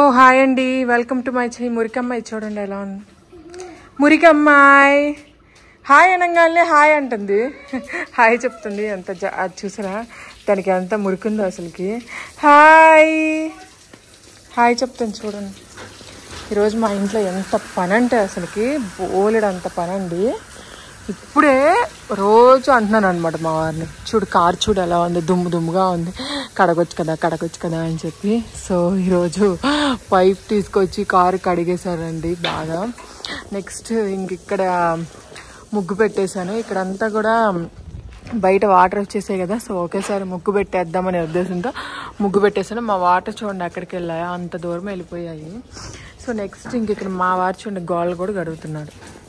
Hi అండి welcome to my చెయ్యి మురికమ్మాయి చూడండి ఎలా ఉంది మురికమ్మాయి హాయ్ అనగానే హాయ్ అంటుంది హాయ్ చెప్తుంది ఎంత జ- అది చూసారా దానికి ఎంత మురికుందో అసలుకి హాయ్ హాయ్ చెప్తాను చూడండి ఈరోజు మా ఇంట్లో ఎంత పని అంటే అసలుకి బోలెడు అంత పని అండి ఇప్పుడే రోజు అంటున్నాను అనమాట మా వారిని చూడు కారు చూడు ఎలా ఉంది దుమ్ము దుమ్ముగా ఉంది కడగొచ్చు కదా కడగొచ్చు కదా అని చెప్పి సో ఈరోజు పైప్ తీసుకొచ్చి కారు కడిగేశారండి బాగా నెక్స్ట్ ఇంక ఇక్కడ ముగ్గు పెట్టేశాను ఇక్కడంతా కూడా బయట వాటర్ వచ్చేసాయి కదా సో ఒకేసారి ముగ్గు పెట్టేద్దామనే ఉద్దేశంతో ముగ్గు పెట్టేసాను మా వాటర్ చూడండి అక్కడికి వెళ్ళాయి అంత దూరం వెళ్ళిపోయాయి సో నెక్స్ట్ ఇంక ఇక్కడ మా వారు చూడండి గోళ్ళు కూడా గడుగుతున్నాడు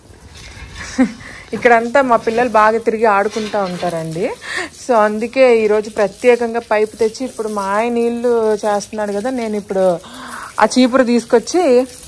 ఇక్కడంతా మా పిల్లలు బాగా తిరిగి ఆడుకుంటూ ఉంటారండి సో అందుకే ఈరోజు ప్రత్యేకంగా పైపు తెచ్చి ఇప్పుడు మా ఆయన నీళ్ళు చేస్తున్నాడు కదా నేను ఇప్పుడు ఆ చీపురు తీసుకొచ్చి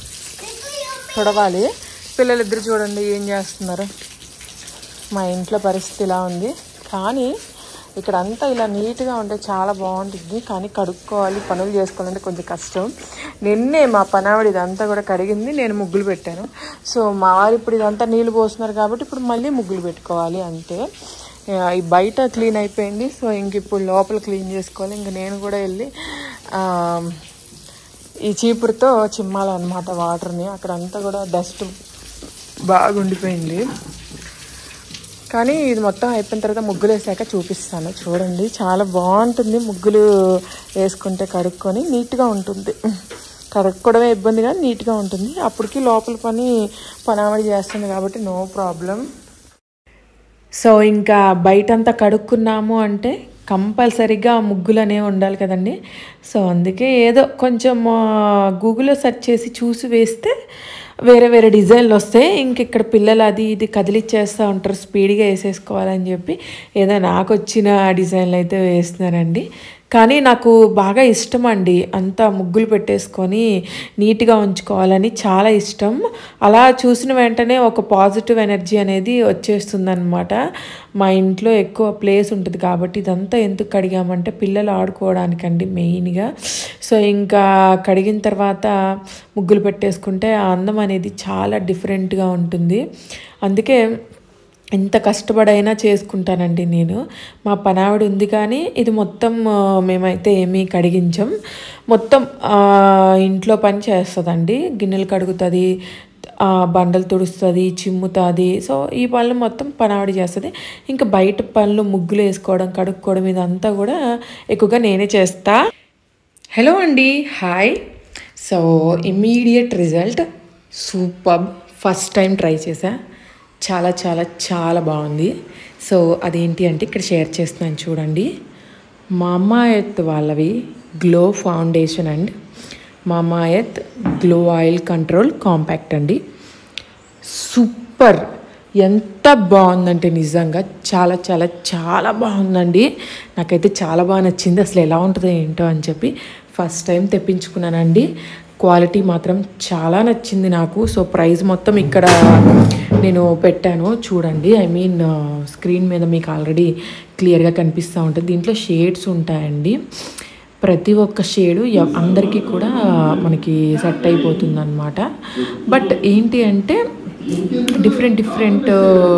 చూడవాలి పిల్లలిద్దరు చూడండి ఏం చేస్తున్నారు మా ఇంట్లో పరిస్థితి ఇలా ఉంది కానీ ఇక్కడ అంతా ఇలా నీట్గా ఉంటే చాలా బాగుంటుంది కానీ కడుక్కోవాలి పనులు చేసుకోవాలంటే కొంచెం కష్టం నిన్నే మా పనావిడ ఇదంతా కూడా కడిగింది నేను ముగ్గులు పెట్టాను సో మా వారు ఇప్పుడు ఇదంతా నీళ్ళు పోస్తున్నారు కాబట్టి ఇప్పుడు మళ్ళీ ముగ్గులు పెట్టుకోవాలి అంతే ఆ, ఈ బయట క్లీన్ అయిపోయింది సో ఇంక ఇప్పుడు లోపల క్లీన్ చేసుకోవాలి ఇంక నేను కూడా వెళ్ళి ఆ, ఈ చీపురుతో చిమ్మాలన్నమాట వాటర్ని అక్కడంతా కూడా డస్ట్ బాగా ఉండిపోయింది కానీ ఇది మొత్తం అయిపోయిన తర్వాత ముగ్గులు వేసాక చూపిస్తాను చూడండి చాలా బాగుంటుంది ముగ్గులు వేసుకుంటే కడుక్కొని నీట్గా ఉంటుంది కడుక్కోవడమే ఇబ్బంది కానీ నీట్గా ఉంటుంది అప్పటికి లోపల పని పనామడి చేస్తుంది కాబట్టి నో ప్రాబ్లం సో ఇంకా బయటంతా కడుక్కున్నాము అంటే కంపల్సరీగా ముగ్గులు అనేవి ఉండాలి కదండి సో అందుకే ఏదో కొంచెం ఆ, గూగుల్లో సెర్చ్ చేసి చూసి వేస్తే వేరే వేరే డిజైన్లు వస్తాయి ఇంక ఇక్కడ పిల్లలు అది ఇది కదిలిచ్చేస్తూ ఉంటారు స్పీడ్గా వేసేసుకోవాలని చెప్పి ఏదో నాకు వచ్చిన డిజైన్లు అయితే వేస్తున్నానండి కానీ నాకు బాగా ఇష్టం అండి అంతా ముగ్గులు పెట్టేసుకొని నీట్గా ఉంచుకోవాలని చాలా ఇష్టం అలా చూసిన వెంటనే ఒక పాజిటివ్ ఎనర్జీ అనేది వచ్చేస్తుంది అనమాట మా ఇంట్లో ఎక్కువ ప్లేస్ ఉంటుంది కాబట్టి ఇదంతా ఎందుకు కడిగామంటే పిల్లలు ఆడుకోవడానికండి మెయిన్గా సో ఇంకా కడిగిన తర్వాత ముగ్గులు పెట్టేసుకుంటే ఆ అందం అనేది చాలా డిఫరెంట్గా ఉంటుంది అందుకే ఎంత కష్టపడైనా చేసుకుంటానండి నేను మా పనావిడ ఉంది కానీ ఇది మొత్తం ఆ, మేమైతే ఏమీ కడిగించం మొత్తం ఆ, ఇంట్లో పని చేస్తుందండి గిన్నెలు కడుగుతుంది ఆ, బండలు తుడుస్తుంది చిమ్ముతుంది సో ఈ పనులు మొత్తం పనావిడ చేస్తుంది ఇంకా బయట పనులు ముగ్గులు వేసుకోవడం కడుక్కోవడం ఇదంతా కూడా ఎక్కువగా నేనే చేస్తా హలో అండి hi so immediate result super first time try చేశా చాలా చాలా చాలా బాగుంది సో అదేంటి అంటే ఇక్కడ షేర్ చేస్తున్నాను చూడండి మామాయత్ వాళ్ళవి glow foundation and Mamaearth glow oil control compact అండి సూపర్ ఎంత బాగుందంటే నిజంగా చాలా చాలా చాలా బాగుందండి నాకైతే చాలా బాగా నచ్చింది అసలు ఎలా ఉంటుందో ఏంటో అని చెప్పి ఫస్ట్ టైం తెప్పించుకున్నానండి క్వాలిటీ మాత్రం చాలా నచ్చింది నాకు సో ప్రైస్ మొత్తం ఇక్కడ నేను పెట్టాను చూడండి ఐ మీన్ స్క్రీన్ మీద మీకు ఆల్రెడీ క్లియర్గా కనిపిస్తూ ఉంటుంది దీంట్లో షేడ్స్ ఉంటాయండి ప్రతి ఒక్క షేడు ఎవ- అందరికీ కూడా మనకి సెట్ అయిపోతుంది అనమాట బట్ ఏంటి అంటే డిఫరెంట్ డిఫరెంట్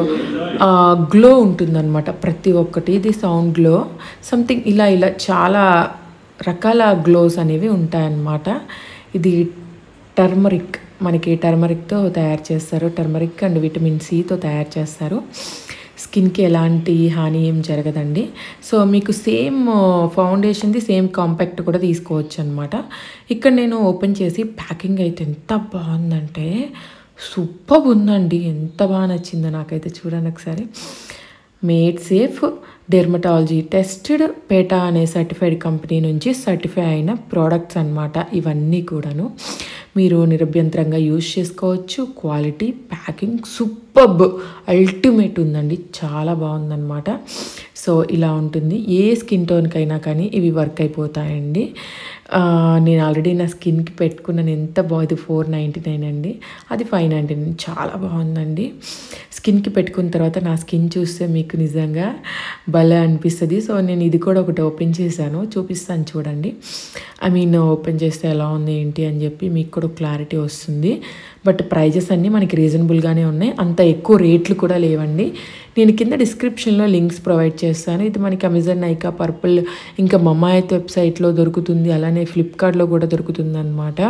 గ్లో ఉంటుందన్నమాట ప్రతి ఒక్కటి ఇది సౌండ్ గ్లో సంథింగ్ ఇలా ఇలా చాలా రకాల గ్లోస్ అనేవి ఉంటాయన్నమాట ఇది టర్మరిక్ మనకి టర్మరిక్తో తయారు చేస్తారు టర్మరిక్ అండ్ విటమిన్ సితో తయారు చేస్తారు స్కిన్కి ఎలాంటి హాని ఏం జరగదండి సో మీకు సేమ్ ఫౌండేషన్ది సేమ్ కాంపాక్ట్ కూడా తీసుకోవచ్చు అనమాట ఇక్కడ నేను ఓపెన్ చేసి ప్యాకింగ్ అయితే ఎంత బాగుందంటే సూపర్ ఉందండి ఎంత బాగా నచ్చిందో నాకైతే చూడండి ఒకసారి made safe dermatology tested PETA అనే సర్టిఫైడ్ కంపెనీ నుంచి సర్టిఫై అయిన ప్రోడక్ట్స్ అన్నమాట ఇవన్నీ కూడాను మీరు నిరభ్యంతరంగా యూజ్ చేసుకోవచ్చు క్వాలిటీ ప్యాకింగ్ సూపర్బ్ అల్టిమేట్ ఉందండి చాలా బాగుందన్నమాట సో ఇలా ఉంటుంది ఏ స్కిన్ టోన్కైనా కానీ ఇవి వర్క్ అయిపోతాయండి ఆ, నేను ఆల్రెడీ నా స్కిన్కి పెట్టుకున్నాను ఎంత బాగుంది ఫోర్ నైంటీ నైన్ అండి అది ఫైవ్ నైంటీ నైన్ చాలా బాగుందండి స్కిన్కి పెట్టుకున్న తర్వాత నా స్కిన్ చూస్తే మీకు నిజంగా భలే అనిపిస్తుంది సో నేను ఇది కూడా ఒకటి ఓపెన్ చేశాను చూపిస్తాను చూడండి ఐ మీన్ ఓపెన్ చేస్తే ఎలా ఉంది ఏంటి అని చెప్పి మీకు కూడా క్లారిటీ వస్తుంది బట్ ప్రైజెస్ అన్నీ మనకి రీజనబుల్గానే ఉన్నాయి అంత ఎక్కువ రేట్లు కూడా లేవండి నేను కింద డిస్క్రిప్షన్లో లింక్స్ ప్రొవైడ్ చేస్తాను ఇది మనకి అమెజాన్ నైకా పర్పుల్ ఇంకా మమ్మాయత్ వెబ్సైట్లో దొరుకుతుంది అలానే ఫ్లిప్కార్ట్లో కూడా దొరుకుతుంది అనమాట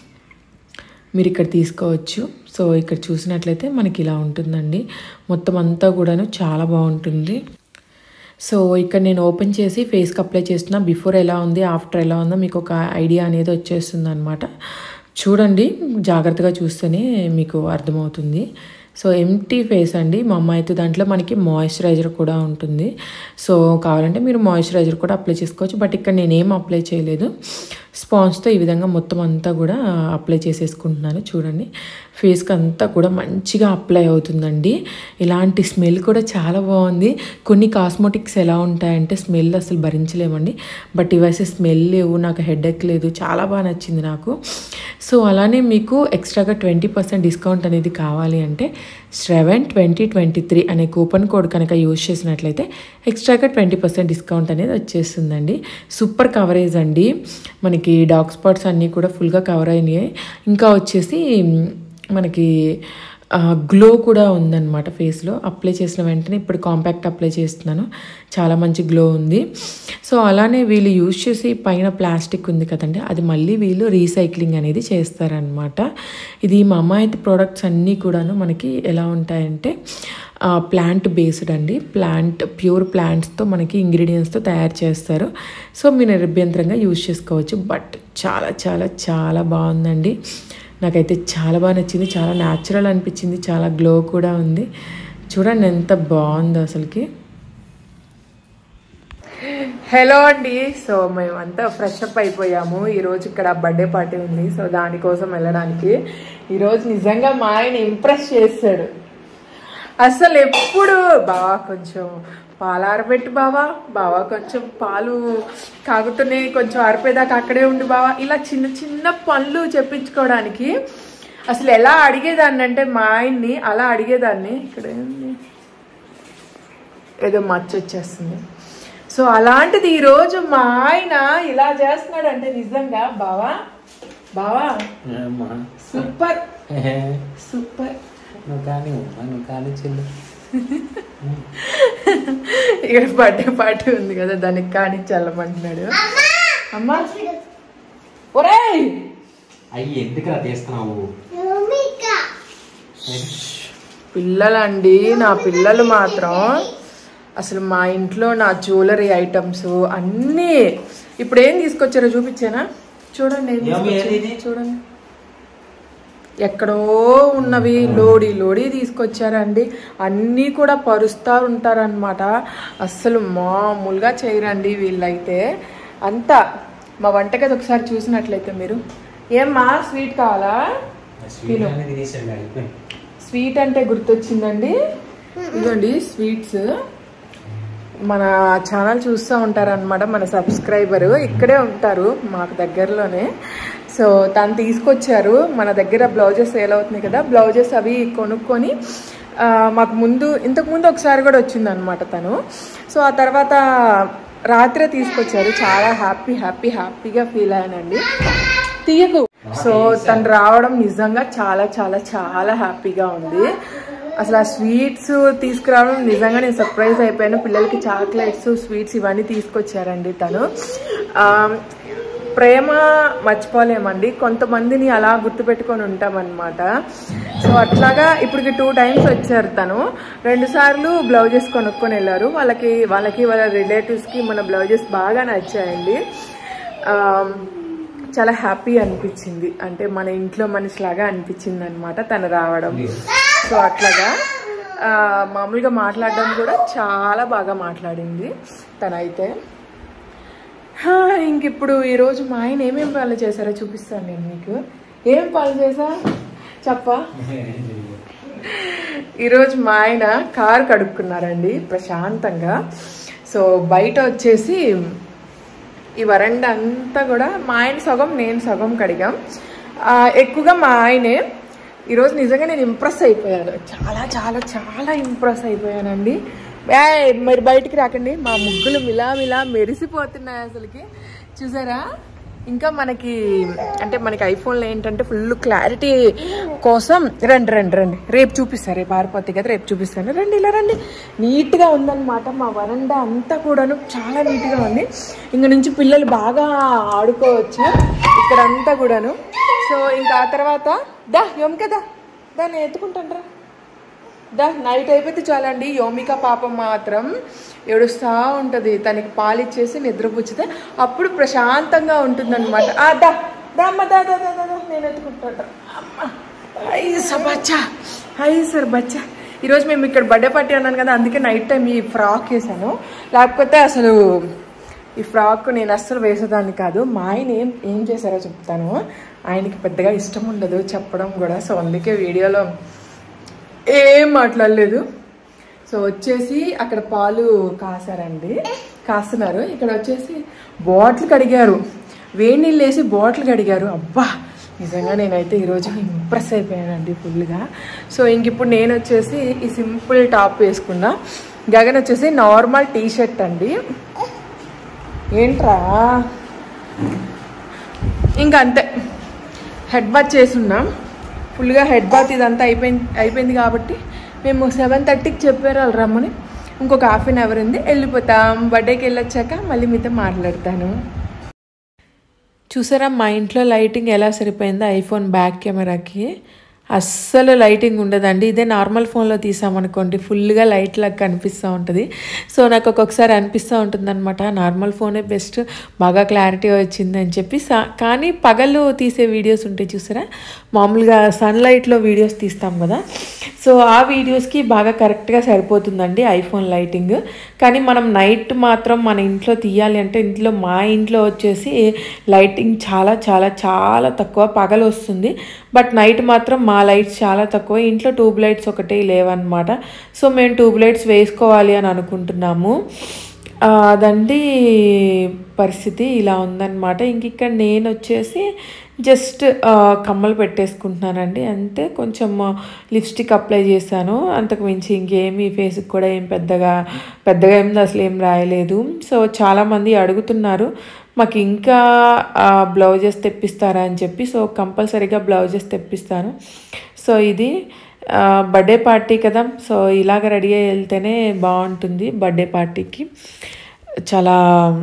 మీరు ఇక్కడ తీసుకోవచ్చు సో ఇక్కడ చూసినట్లయితే మనకి ఇలా ఉంటుందండి మొత్తం అంతా కూడాను చాలా బాగుంటుంది సో ఇక్కడ నేను ఓపెన్ చేసి ఫేస్కి అప్లై చేస్తున్నా బిఫోర్ ఎలా ఉంది ఆఫ్టర్ ఎలా ఉందో మీకు ఒక ఐడియా అనేది వచ్చేస్తుంది అనమాట చూడండి జాగ్రత్తగా చూస్తేనే మీకు అర్థమవుతుంది సో ఎంటీ ఫేస్ అండి మా అమ్మ అయితే దాంట్లో మనకి మాయిశ్చరైజర్ కూడా ఉంటుంది సో కావాలంటే మీరు మాయిశ్చరైజర్ కూడా అప్లై చేసుకోవచ్చు బట్ ఇక్కడ నేనేం అప్లై చేయలేదు స్పాంజ్తో ఈ విధంగా మొత్తం అంతా కూడా అప్లై చేసేసుకుంటున్నాను చూడండి ఫేస్కి అంతా కూడా మంచిగా అప్లై అవుతుందండి ఇలాంటి స్మెల్ కూడా చాలా బాగుంది కొన్ని కాస్మెటిక్స్ ఎలా ఉంటాయంటే స్మెల్ అసలు భరించలేమండి బట్ ఇవైతే స్మెల్ లేవు నాకు హెడేక్ లేదు చాలా బాగా నచ్చింది నాకు సో అలానే మీకు ఎక్స్ట్రాగా ట్వంటీ పర్సెంట్ డిస్కౌంట్ అనేది కావాలి అంటే సెవెన్ ట్వంటీ ట్వంటీ త్రీ అనే కూపన్ కోడ్ కనుక యూజ్ చేసినట్లయితే ఎక్స్ట్రాగా ట్వంటీ పర్సెంట్ డిస్కౌంట్ అనేది వచ్చేస్తుందండి సూపర్ కవరేజ్ అండి మనకి డార్క్ స్పాట్స్ అన్నీ కూడా ఫుల్గా కవర్ అయినాయి ఇంకా వచ్చేసి మనకి గ్లో కూడా ఉందన్నమాట ఫేస్లో అప్లై చేసిన వెంటనే ఇప్పుడు కాంపాక్ట్ అప్లై చేస్తున్నాను చాలా మంచి గ్లో ఉంది సో అలానే వీళ్ళు యూజ్ చేసి పైన ప్లాస్టిక్ ఉంది కదండి అది మళ్ళీ వీళ్ళు రీసైక్లింగ్ అనేది చేస్తారనమాట ఇది మా అమ్మాయి ప్రోడక్ట్స్ అన్నీ కూడాను మనకి ఎలా ఉంటాయంటే ప్లాంట్ బేస్డ్ అండి ప్లాంట్ ప్యూర్ ప్లాంట్స్తో మనకి ఇంగ్రీడియంట్స్తో తయారు చేస్తారు సో మీరు నిర్భ్యంతరంగా యూజ్ చేసుకోవచ్చు బట్ చాలా చాలా చాలా బాగుందండి నాకైతే చాలా బాగా నచ్చింది చాలా న్యాచురల్ అనిపించింది చాలా గ్లో కూడా ఉంది చూడండి ఎంత బాగుందో అసలుకి హలో అండి సో మేమంతా ఫ్రెష్ అప్ అయిపోయాము ఈరోజు ఇక్కడ బర్త్డే పార్టీ ఉంది సో దానికోసం వెళ్ళడానికి ఈరోజు నిజంగా మా ఆయన ఇంప్రెస్ చేస్తాడు అసలు ఎప్పుడు బావా కొంచెం పాలు ఆరబెట్టు బావా బావా కొంచెం పాలు కాగుతున్నాయి కొంచెం ఆరిపోయేదాకా అక్కడే ఉండి బావా ఇలా చిన్న చిన్న పనులు చెప్పించుకోవడానికి అసలు ఎలా అడిగేదాన్ని అంటే మా ఆయన్ని అలా అడిగేదాన్ని ఇక్కడ ఏంది ఏదో మచ్చ వచ్చేస్తుంది సో అలాంటిది ఈరోజు మా ఆయన ఇలా చేస్తున్నాడంటే నిజంగా బావా బావా అమ్మా సూపర్ సూపర్ నువ్వు కానీ నువ్వు కానీ చెల్లు ఇక్కడ బర్త్డే పార్టీ ఉంది కదా దానికి కానీ చల్లమంటున్నాడు అమ్మా ఒరేయ్ అయ్యి ఎందుకురా తీస్తున్నావు పిల్లలండి నా పిల్లలు మాత్రం అసలు మా ఇంట్లో నా జ్యువెలరీ ఐటమ్స్ అన్నీ ఇప్పుడు ఏం తీసుకొచ్చారో చూపించానా చూడండి ఏం ఏమి తీసుకొచ్చారో. ఏది ఇది? చూడండి ఎక్కడో ఉన్నవి లోడి లోడి తీసుకొచ్చారండి అన్నీ కూడా పరుస్తూ ఉంటారనమాట అస్సలు మామూలుగా చేయరండి వీళ్ళైతే అంతా మా వంటగది ఒకసారి చూసినట్లయితే మీరు ఏమ్మా స్వీట్ కావాలా స్వీట్ అనేది తినేసాడు అయిపోయింది స్వీట్ అంటే గుర్తొచ్చిందండి ఇదిగోండి స్వీట్స్ మన ఛానల్ చూస్తూ ఉంటారనమాట మన సబ్స్క్రైబర్ ఇక్కడే ఉంటారు మాకు దగ్గరలోనే సో తను తీసుకొచ్చారు మన దగ్గర బ్లౌజెస్ సేల్ అవుతున్నాయి కదా బ్లౌజెస్ అవి కొనుక్కొని ఆ, మాకు ముందు ఇంతకు ముందు ఒకసారి కూడా వచ్చిందనమాట తను సో ఆ తర్వాత రాత్రే తీసుకొచ్చారు చాలా హ్యాపీ హ్యాపీ హ్యాపీగా ఫీల్ అయ్యానండి తీయకు సో తను రావడం నిజంగా చాలా చాలా చాలా హ్యాపీగా ఉంది అసలు ఆ స్వీట్స్ తీసుకురావడం నిజంగా నేను సర్ప్రైజ్ అయిపోయాను పిల్లలకి చాక్లెట్స్ స్వీట్స్ ఇవన్నీ తీసుకొచ్చారండి తను ఆ, ప్రేమ మర్చిపోలేమండి కొంతమందిని అలా గుర్తుపెట్టుకొని ఉంటామన్నమాట సో అట్లాగా ఇప్పటికి టూ టైమ్స్ వచ్చారు తను రెండు సార్లు బ్లౌజెస్ కొనుక్కొని వెళ్ళారు వాళ్ళకి వాళ్ళకి వాళ్ళ రిలేటివ్స్కి మన బ్లౌజెస్ బాగా నచ్చాయండి ఆ, చాలా హ్యాపీ అనిపించింది అంటే మన ఇంట్లో మనిషిలాగా అనిపించింది అనమాట తను రావడం సో అట్లాగా ఆ, మామూలుగా మాట్లాడడం కూడా చాలా బాగా మాట్లాడింది తనైతే హా, ఇంక ఇప్పుడు ఈరోజు మా ఆయన ఏమేం పాలు చేశారో చూపిస్తాను నేను మీకు ఏం పాలు చేసా చెప్పా ఈరోజు మా ఆయన కారు కడుక్కున్నారండి ప్రశాంతంగా సో బయట వచ్చేసి ఈ వరండా అంతా కూడా మా ఆయన సగం నేను సగం కడిగాం ఆ, ఎక్కువగా మా ఆయనే ఈరోజు నిజంగా నేను ఇంప్రెస్ అయిపోయాను చాలా చాలా చాలా ఇంప్రెస్ అయిపోయానండి ఏయ్, మరి బయటికి రాకండి మా ముగ్గులు మిలా మిలా మెరిసిపోతున్నాయి అసలుకి చూసారా ఇంకా మనకి అంటే మనకి ఐఫోన్లో ఏంటంటే ఫుల్ క్లారిటీ కోసం రండి రండి రండి రేపు చూపిస్తారు రేపు ఆరిపోతాయి కదా రేపు చూపిస్తాను రండి ఇలా రండి నీట్గా ఉందన్నమాట మా వరండా అంతా కూడాను చాలా నీట్గా ఉంది ఇంక నుంచి పిల్లలు బాగా ఆడుకోవచ్చు ఇక్కడ అంతా కూడాను సో ఇంకా ఆ తర్వాత దా యోమ్ కదా దాన్ని ఎత్తుకుంటాను దా నైట్ అయిపోతే చాలండి యోమిక పాపం మాత్రం ఏడుస్తూ ఉంటుంది తనకి పాలిచ్చేసి నిద్రపుచ్చితే అప్పుడు ప్రశాంతంగా ఉంటుందన్నమాట ఆ దా దా అమ్మ దా దా దా దా, దా నేను ఎత్తుకుంటాను అమ్మ హై స బచ్చా హై సార్ బచ్చా ఈరోజు మేము ఇక్కడ బర్త్డే పార్టీ అన్నాను కదా అందుకే నైట్ టైం ఈ ఫ్రాక్ వేసాను లేకపోతే అసలు ఈ ఫ్రాక్ నేను అస్సలు వేసేదాన్ని కాదు మా ఆయన ఏం ఏం చేశారో చెప్తాను ఆయనకి పెద్దగా ఇష్టం ఉండదు చెప్పడం కూడా సో అందుకే వీడియోలో ఏం మాట్లాడలేదు సో వచ్చేసి అక్కడ పాలు కాసారండి కాస్తున్నారు ఇక్కడ వచ్చేసి బాటిల్ కడిగారు వేడి నీళ్ళు వేసి బాటిల్ కడిగారు అబ్బా నిజంగా నేనైతే ఈరోజు ఇంప్రెస్ అయిపోయానండి ఫుల్గా సో ఇంక ఇప్పుడు నేను వచ్చేసి ఈ సింపుల్ టాప్ వేసుకున్నా గగన్ వచ్చేసి నార్మల్ టీ షర్ట్ అండి ఏంట్రా ఇంకా అంతే హెడ్ బాత్ చేసున్నాం ఫుల్గా హెడ్ బాత్ ఇదంతా అయిపోయింది అయిపోయింది కాబట్టి మేము సెవెన్ థర్టీకి చెప్పారు వాళ్ళు రమ్మని ఇంకొక హాఫ్ అన్ అవర్ ఉంది వెళ్ళిపోతాం బర్త్డేకి వెళ్ళొచ్చాక మళ్ళీ మీతో మాట్లాడతాను చూసారా మా ఇంట్లో లైటింగ్ ఎలా సరిపోయిందో ఐఫోన్ బ్యాక్ కెమెరాకి అస్సలు లైటింగ్ ఉండదండి ఇదే నార్మల్ ఫోన్లో తీసామనుకోండి ఫుల్గా లైట్ లాగా కనిపిస్తూ ఉంటుంది సో నాకు ఒక్కొక్కసారి అనిపిస్తూ ఉంటుంది అనమాట నార్మల్ ఫోనే బెస్ట్ బాగా క్లారిటీ వచ్చింది అని చెప్పి సా- కానీ పగలు తీసే వీడియోస్ ఉంటాయి చూసారా మామూలుగా సన్లైట్లో వీడియోస్ తీస్తాం కదా సో ఆ వీడియోస్కి బాగా కరెక్ట్గా సరిపోతుందండి ఐఫోన్ లైటింగ్ కానీ మనం నైట్ మాత్రం మన ఇంట్లో తీయాలి అంటే ఇంట్లో మా ఇంట్లో వచ్చేసి లైటింగ్ చాలా చాలా చాలా తక్కువ పగలు వస్తుంది బట్ నైట్ మాత్రం మా లైట్స్ చాలా తక్కువ ఇంట్లో ట్యూబ్ లైట్స్ ఒకటే లేవన్నమాట సో మేము ట్యూబ్ లైట్స్ వేసుకోవాలి అని అనుకుంటున్నాము ఆ, అదండి పరిస్థితి ఇలా ఉందన్నమాట ఇంక ఇక్కడ నేను వచ్చేసి జస్ట్ ఆ, కమ్మలు పెట్టేసుకుంటున్నానండి అంతే కొంచెం లిప్స్టిక్ అప్లై చేశాను అంతకు మించి ఇంకేమి ఫేస్కి కూడా ఏం పెద్దగా పెద్దగా ఏం అసలు ఏం రాయలేదు సో చాలామంది అడుగుతున్నారు మాకు ఇంకా బ్లౌజెస్ తెప్పిస్తారా అని చెప్పి సో కంపల్సరీగా బ్లౌజెస్ తెప్పిస్తాను సో ఇది బర్త్డే పార్టీ కదా సో ఇలాగ రెడీ అయ్యి వెళ్తేనే బాగుంటుంది బర్త్డే పార్టీకి చాలా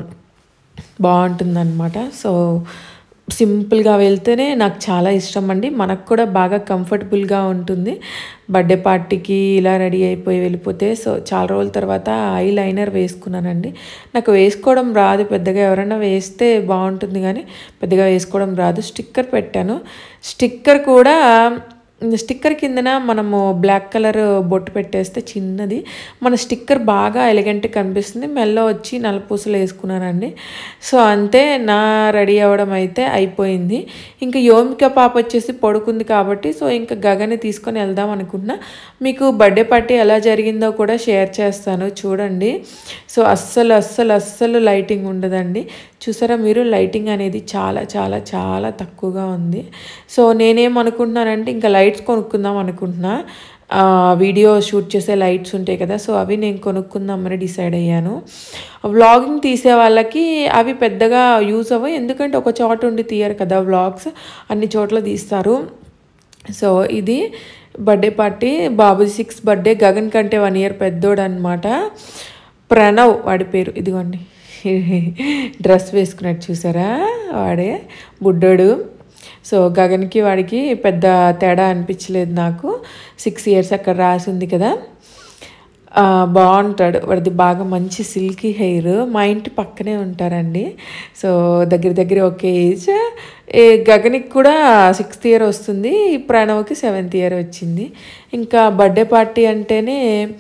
బాగుంటుందన్నమాట సో సింపుల్గా వెళ్తేనే నాకు చాలా ఇష్టం అండి మనకు కూడా బాగా కంఫర్టబుల్గా ఉంటుంది బర్త్డే పార్టీకి ఇలా రెడీ అయిపోయి వెళ్ళిపోతే సో చాలా రోజుల తర్వాత ఐ లైనర్ వేసుకున్నానండి నాకు వేసుకోవడం రాదు పెద్దగా ఎవరైనా వేస్తే బాగుంటుంది కానీ పెద్దగా వేసుకోవడం రాదు స్టిక్కర్ పెట్టాను స్టిక్కర్ కూడా స్టిక్కర్ కిందన మనము బ్లాక్ కలర్ బొట్టు పెట్టేస్తే చిన్నది మన స్టిక్కర్ బాగా ఎలిగెంట్ కనిపిస్తుంది మెల్ల వచ్చి నల్లపూసలు వేసుకున్నానండి సో అంతే నా రెడీ అవ్వడం అయితే అయిపోయింది ఇంకా యోమిక పాప వచ్చేసి పడుకుంది కాబట్టి సో ఇంకా గగని తీసుకొని వెళ్దాం అనుకున్నా మీకు బర్త్డే పార్టీ ఎలా జరిగిందో కూడా షేర్ చేస్తాను చూడండి సో అస్సలు అస్సలు అస్సలు లైటింగ్ ఉండదండి చూసారా మీరు లైటింగ్ అనేది చాలా చాలా చాలా తక్కువగా ఉంది సో నేనేమనుకుంటున్నానంటే ఇంకా లైట్స్ కొనుక్కుందాం అనుకుంటున్నా ఆ, వీడియో షూట్ చేసే లైట్స్ ఉంటాయి కదా సో అవి నేను కొనుక్కుందామని డిసైడ్ అయ్యాను వ్లాగింగ్ తీసే వాళ్ళకి అవి పెద్దగా యూస్ అవ్వవు ఎందుకంటే ఒక చోట ఉండి తీయరు కదా వ్లాగ్స్ అన్ని చోట్ల తీస్తారు సో ఇది బర్త్డే పార్టీ బాబు సిక్స్ బర్త్డే గగన్ కంటే వన్ ఇయర్ పెద్దోడు అనమాట ప్రణవ్ వాడి పేరు ఇదిగోండి డ్రెస్ వేసుకున్నట్టు చూసారా వాడే బుడ్డోడు సో గగన్కి వాడికి పెద్ద తేడా అనిపించలేదు నాకు సిక్స్ ఇయర్స్ అక్కడ రాసి ఉంది కదా ఆ, బాగుంటాడు వాడిది బాగా మంచి సిల్కీ హెయిర్ మా ఇంటి పక్కనే ఉంటారండి సో దగ్గర దగ్గర ఒకే ఏజ్ ఏ గగనికి కూడా సిక్స్త్ ఇయర్ వస్తుంది ప్రణవ్కి సెవెంత్ ఇయర్ వచ్చింది ఇంకా బర్త్డే పార్టీ అంటేనే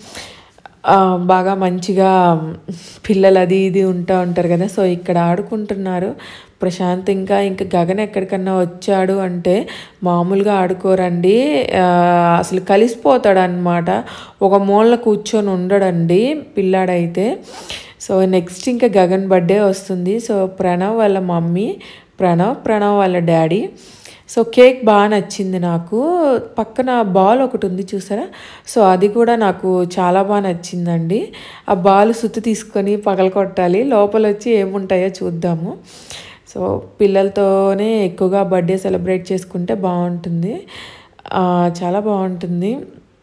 ఆ, బాగా మంచిగా పిల్లలు అది ఇది ఉంటా ఉంటారు కదా సో ఇక్కడ ఆడుకుంటున్నారు ప్రశాంత్ ఇంకా ఇంకా గగన్ ఎక్కడికన్నా వచ్చాడు అంటే మామూలుగా ఆడుకోరండి ఆ, అసలు కలిసిపోతాడు అనమాట ఒక మూలన కూర్చొని ఉండడండి పిల్లాడైతే సో నెక్స్ట్ ఇంకా గగన్ బర్త్డే వస్తుంది సో ప్రణవ్ వాళ్ళ మమ్మీ ప్రణవ్ ప్రణవ్ వాళ్ళ డాడీ సో కేక్ బాగా నచ్చింది నాకు పక్కన బాల్ ఒకటి ఉంది చూసారా సో అది కూడా నాకు చాలా బాగా నచ్చిందండి ఆ బాల్ సుత్తి తీసుకొని పగలకొట్టాలి లోపల వచ్చి ఏముంటాయో చూద్దాము సో పిల్లలతోనే ఎక్కువగా బర్త్డే సెలబ్రేట్ చేసుకుంటే బాగుంటుంది ఆ, చాలా బాగుంటుంది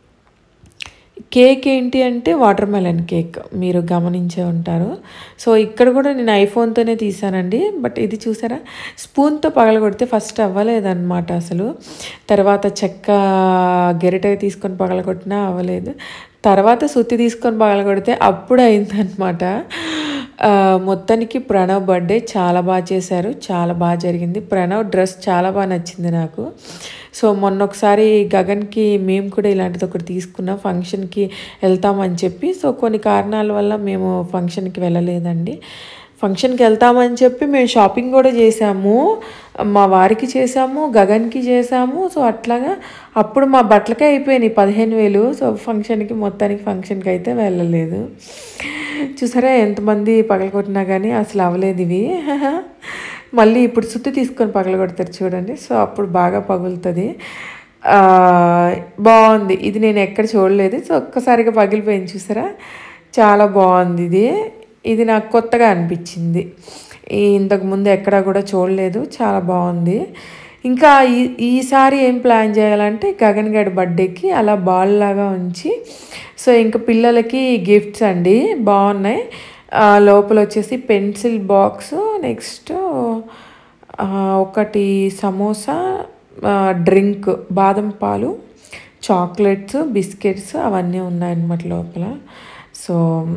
కేక్ ఏంటి అంటే వాటర్ మెలన్ కేక్ మీరు గమనించే ఉంటారు సో ఇక్కడ కూడా నేను ఐఫోన్తోనే తీసానండి బట్ ఇది చూసారా స్పూన్తో పగలగొడితే ఫస్ట్ అవ్వలేదన్నమాట అసలు తర్వాత చెక్క గెరిట తీసుకొని పగలగొట్టినా అవ్వలేదు తర్వాత సుత్తి తీసుకొని పగలగొడితే అప్పుడు అయిందనమాట ఆ, మొత్తానికి ప్రణవ్ బర్త్డే చాలా బాగా చేశారు చాలా బాగా జరిగింది ప్రణవ్ డ్రెస్ చాలా బాగా నచ్చింది నాకు సో మొన్న ఒకసారి గగన్కి మేము కూడా ఇలాంటిది ఒకటి తీసుకున్నాం ఫంక్షన్కి వెళ్తామని చెప్పి సో కొన్ని కారణాల వల్ల మేము ఫంక్షన్కి వెళ్ళలేదండి ఫంక్షన్కి వెళ్తామని చెప్పి మేము షాపింగ్ కూడా చేసాము మా వారికి చేసాము గగన్కి చేసాము సో అట్లాగా అప్పుడు మా బట్టలకే అయిపోయినాయి పదిహేను వేలు సో ఫంక్షన్కి మొత్తానికి ఫంక్షన్కి అయితే వెళ్ళలేదు చూసారా ఎంతమంది పగలగొట్టినా కానీ అసలు అవ్వలేదు ఇవి మళ్ళీ ఇప్పుడు సుత్తి తీసుకొని పగలగొడతారు చూడండి సో అప్పుడు బాగా పగులుతుంది ఆ, బాగుంది ఇది నేను ఎక్కడ చూడలేదు సో ఒక్కసారిగా పగిలిపోయింది చూసారా చాలా బాగుంది ఇది ఇది నాకు కొత్తగా అనిపించింది ఈ ఇంతకు ముందు ఎక్కడా కూడా చూడలేదు చాలా బాగుంది ఇంకా ఈ ఈసారి ఏం ప్లాన్ చేయాలంటే గగన్ గడి బర్త్డేకి అలా బాల్ లాగా ఉంచి సో ఇంకా పిల్లలకి గిఫ్ట్స్ అండి బాగున్నాయి ఆ, లోపల వచ్చేసి పెన్సిల్ బాక్స్ నెక్స్ట్ ఆ, ఒకటి సమోసా ఆ, డ్రింక్ బాదం పాలు చాక్లెట్స్ బిస్కెట్స్ అవన్నీ ఉన్నాయన్నమాట లోపల సో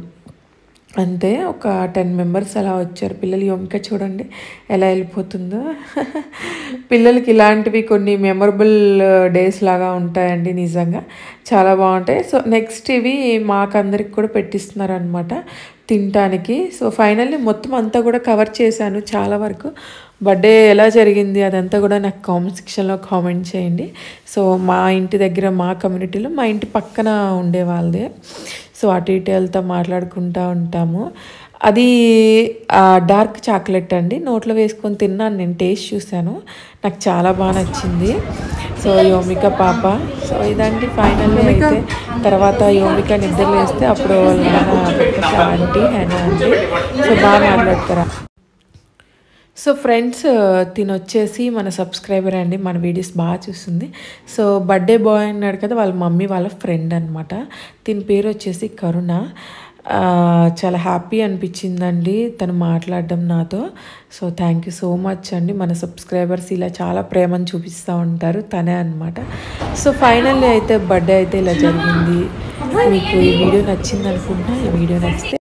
అంతే ఒక టెన్ మెంబర్స్ అలా వచ్చారు పిల్లలు ఇంకా చూడండి ఎలా వెళ్ళిపోతుందో పిల్లలకి ఇలాంటివి కొన్ని మెమరబుల్ డేస్ లాగా ఉంటాయండి నిజంగా చాలా బాగుంటాయి సో నెక్స్ట్ ఇవి మాకందరికి కూడా పెట్టిస్తున్నారు అనమాట తినటానికి సో ఫైనల్లీ మొత్తం అంతా కూడా కవర్ చేశాను చాలా వరకు బర్త్డే ఎలా జరిగింది అదంతా కూడా నాకు కామెంట్ సెక్షన్లో కామెంట్ చేయండి సో మా ఇంటి దగ్గర మా కమ్యూనిటీలో మా ఇంటి పక్కన ఉండే వాళ్ళదే సో అటు ఇటు వెళ్తా మాట్లాడుకుంటూ ఉంటాము అది ఆ, డార్క్ చాక్లెట్ అండి నోట్లో వేసుకొని తిన్నాను నేను టేస్ట్ చూశాను నాకు చాలా బాగా నచ్చింది సో యోమిక పాప సో ఇదండి ఫైనల్ అయితే తర్వాత యోమిక నిద్ర లేస్తే అప్పుడు వాళ్ళ నాన్న పెద్ద ఆంటీ హెనా ఆంటీ సో బాగా మాట్లాడతారా సో ఫ్రెండ్స్ తిను వచ్చేసి మన సబ్స్క్రైబర్ అండి మన వీడియోస్ బాగా చూస్తుంది సో బర్త్డే బాయ్ అన్నాడు కదా వాళ్ళ మమ్మీ వాళ్ళ ఫ్రెండ్ అనమాట దీని పేరు వచ్చేసి కరుణ ఆ, చాలా హ్యాపీ అనిపించిందండి తను మాట్లాడడం నాతో so thank you so much అండి మన సబ్స్క్రైబర్స్ ఇలా చాలా ప్రేమను చూపిస్తూ ఉంటారు తనే అనమాట సో ఫైనల్లీ అయితే బర్త్డే అయితే ఇలా జరిగింది మీకు ఈ వీడియో నచ్చింది అనుకుంటున్నా ఈ వీడియో నచ్చితే